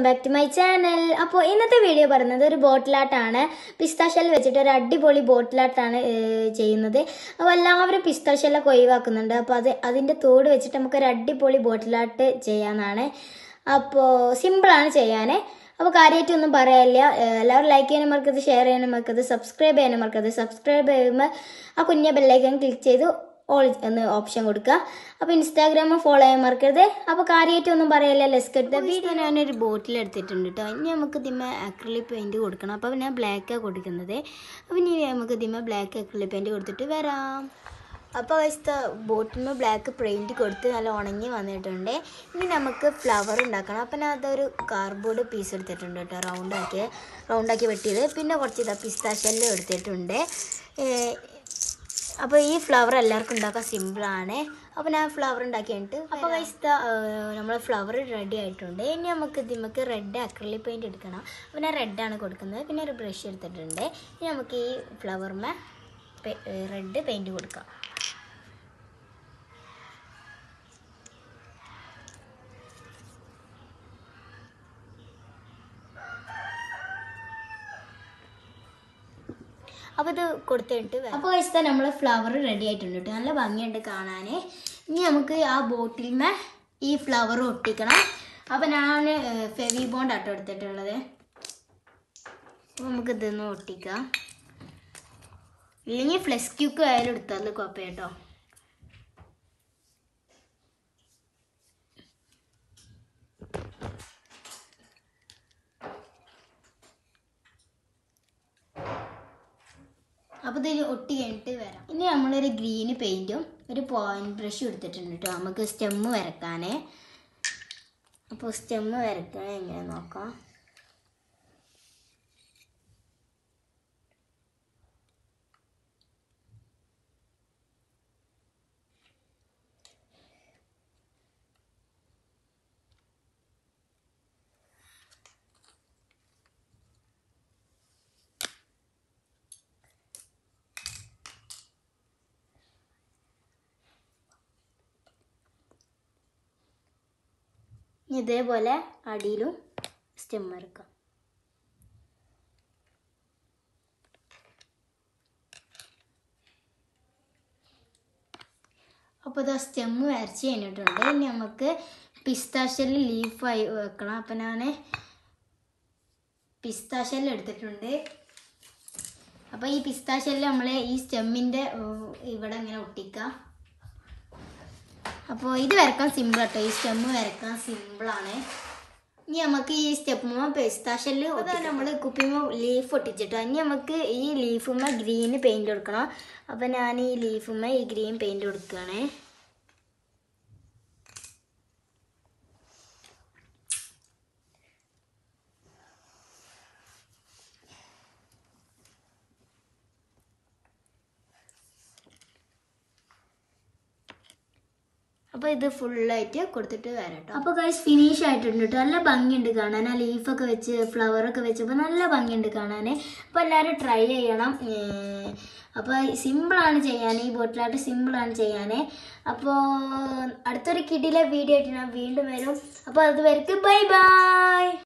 back to my channel അപ്പോൾ ഇന്നത്തെ video പറയുന്നത് ഒരു ബോട്ടിലാട്ടാണ് പിസ്താഷെൽ വെച്ചിട്ട് ഒരു അടിപൊളി ബോട്ടിലാട്ടാണ് ഏഹ്, ചെയ്യുന്നത് അപ്പോൾ എല്ലാവരും പിസ്താഷെല്ലൊക്കെ ഒഴിവാക്കുന്നുണ്ട് അപ്പോൾ അത് അതിൻ്റെ തോട് വെച്ചിട്ട് നമുക്കൊരു അടിപൊളി ബോട്ടിലാട്ട് ചെയ്യാനാണ് അപ്പോൾ സിമ്പിളാണ് ചെയ്യാൻ അപ്പോൾ കാര്യമായിട്ടൊന്നും പറയാനില്ല ഏഹ്, എല്ലാവരും ലൈക്ക് ചെയ്യാനും മറക്കരുത് ഷെയർ ചെയ്യാനും മറക്കരുത് സബ്സ്ക്രൈബ് ചെയ്യാനും മറക്കരുത് സബ്സ്ക്രൈബ് ചെയ്യുമ്പോൾ ആ കുഞ്ഞ ബെല്ലൈക്കൻ ക്ലിക്ക് ചെയ്ത് ഓൾ എന്ന് ഓപ്ഷൻ കൊടുക്കുക അപ്പോൾ ഇൻസ്റ്റാഗ്രാമും ഫോളോ ചെയ്യാൻ മറക്കരുത് അപ്പോൾ കാര്യമായിട്ടൊന്നും പറയില്ല ലെസ്ക് എടുത്ത വീഡിയോ ഞാനൊരു ബോട്ടിൽ എടുത്തിട്ടുണ്ട് കേട്ടോ ഇനി നമുക്ക് ഇതിമ അക്രലിക് പെയിൻറ്റ് കൊടുക്കണം അപ്പോൾ ഞാൻ ബ്ലാക്കാണ് കൊടുക്കുന്നത് അപ്പോൾ ഇനി നമുക്ക് ഇതിമ ബ്ലാക്ക് അക്രലിക് പെയിൻറ്റ് കൊടുത്തിട്ട് വരാം അപ്പോൾ വശത്ത ബോട്ടിൽ ബ്ലാക്ക് പെയിൻറ്റ് കൊടുത്ത് നല്ല ഉണങ്ങി വന്നിട്ടുണ്ട് ഇനി നമുക്ക് ഫ്ലവർ ഉണ്ടാക്കണം അപ്പം ഞാൻ അതൊരു കാർഡ്ബോർഡ് പീസ് എടുത്തിട്ടുണ്ട് കേട്ടോ റൗണ്ടാക്കി റൗണ്ടാക്കി വെട്ടിയത് പിന്നെ കുറച്ച് ഇതാ പിസ്താശല്യം എടുത്തിട്ടുണ്ട് ഏഹ് അപ്പോൾ ഈ ഫ്ലവർ എല്ലാവർക്കും ഉണ്ടാക്കാൻ സിമ്പിളാണ് അപ്പോൾ ഞാൻ ഫ്ലവർ ഉണ്ടാക്കി കഴിഞ്ഞിട്ട് അപ്പോൾ കഴിച്ച നമ്മൾ ഫ്ലവർ റെഡി ആയിട്ടുണ്ട് ഇനി നമുക്ക് ഇതിമക്ക് റെഡ് അക്രലിക് പെയിൻറ്റ് എടുക്കണം അപ്പോൾ ഞാൻ റെഡാണ് കൊടുക്കുന്നത് പിന്നെ ഒരു ബ്രഷ് എടുത്തിട്ടുണ്ട് ഇനി നമുക്ക് ഈ ഫ്ലവറിമേ റെഡ് പെയിൻറ്റ് കൊടുക്കാം അപ്പോൾ ഇത് കൊടുത്തിട്ട് അപ്പോൾ കഴിച്ചാൽ നമ്മൾ ഫ്ലവർ റെഡി ആയിട്ടുണ്ട് കേട്ടോ നല്ല ഭംഗിയുണ്ട് കാണാൻ ഇനി നമുക്ക് ആ ബോട്ടിൽമേ ഈ ഫ്ലവർ ഒട്ടിക്കണം അപ്പോൾ ഞാൻ ഫെവി ബോണ്ട് ആട്ടോ എടുത്തിട്ടുള്ളത് അപ്പോൾ നമുക്ക് ഇതൊന്ന് ഒട്ടിക്കാം ഇല്ലെങ്കിൽ ഫ്ലെക്സ് ക്യൂക്ക് ആയാലും എടുത്താൽ കുഴപ്പം കേട്ടോ അപ്പോൾ ഇത് ഒട്ടി കഴിഞ്ഞിട്ട് വരാം ഇനി നമ്മളൊരു ഗ്രീന് പെയിൻറ്റും ഒരു പോയിന്റ് ബ്രഷും എടുത്തിട്ടുണ്ട് കേട്ടോ നമുക്ക് സ്റ്റെമ്മ് വരക്കാനേ അപ്പോൾ സ്റ്റെമ്മ് വരക്കാൻ എങ്ങനെ നോക്കാം ഇനി ഇതേപോലെ അടിയിലും സ്റ്റെം വരക്കാം അപ്പോൾ ഇത് സ്റ്റെമ്മ് വരച്ച് കഴിഞ്ഞിട്ടുണ്ട് ഇനി നമുക്ക് പിസ്താശല് ലീഫായി വെക്കണം അപ്പം ഞാൻ പിസ്താശല് എടുത്തിട്ടുണ്ട് അപ്പോൾ ഈ പിസ്താശല് നമ്മൾ ഈ സ്റ്റെമ്മിൻ്റെ ഇവിടെ ഇങ്ങനെ ഒട്ടിക്കുക അപ്പോൾ ഇത് വരക്കാൻ സിമ്പിൾ കേട്ടോ ഈ സ്റ്റെമ്മ് വരക്കാൻ സിമ്പിളാണ് ഇനി നമുക്ക് ഈ സ്റ്റെപ്പുമ്മ പെസ്താഷല് നമ്മൾ കുപ്പിമ്മ ലീഫ് ഒട്ടിച്ചിട്ടോ ഇനി നമുക്ക് ഈ ലീഫുമ്മ ഗ്രീന് പെയിൻറ് കൊടുക്കണം അപ്പോൾ ഞാൻ ഈ ലീഫുമ്മ ഈ ഗ്രീൻ പെയിൻറ് കൊടുക്കുകയാണ് അപ്പോൾ ഇത് ഫുള്ളായിട്ട് കൊടുത്തിട്ട് വരാം അപ്പോൾ ഗൈസ് ഫിനിഷ് ആയിട്ടുണ്ട് കേട്ടോ നല്ല ഭംഗിയുണ്ട് കാണാൻ ആ ലീഫൊക്കെ വെച്ച് ഫ്ലവറൊക്കെ വെച്ചപ്പോൾ നല്ല ഭംഗിയുണ്ട് കാണാൻ അപ്പോൾ എല്ലാവരും ട്രൈ ചെയ്യണം ഏർ അപ്പോൾ സിമ്പിളാണ് ചെയ്യാൻ ഈ ബോട്ടിലായിട്ട് സിമ്പിളാണ് ചെയ്യാൻ അപ്പോൾ അടുത്തൊരു കിടിലെ വീഡിയോ ആയിട്ട് ഞാൻ വീണ്ടും വരും അപ്പോൾ അതുവരെക്ക് ബൈ ബൈ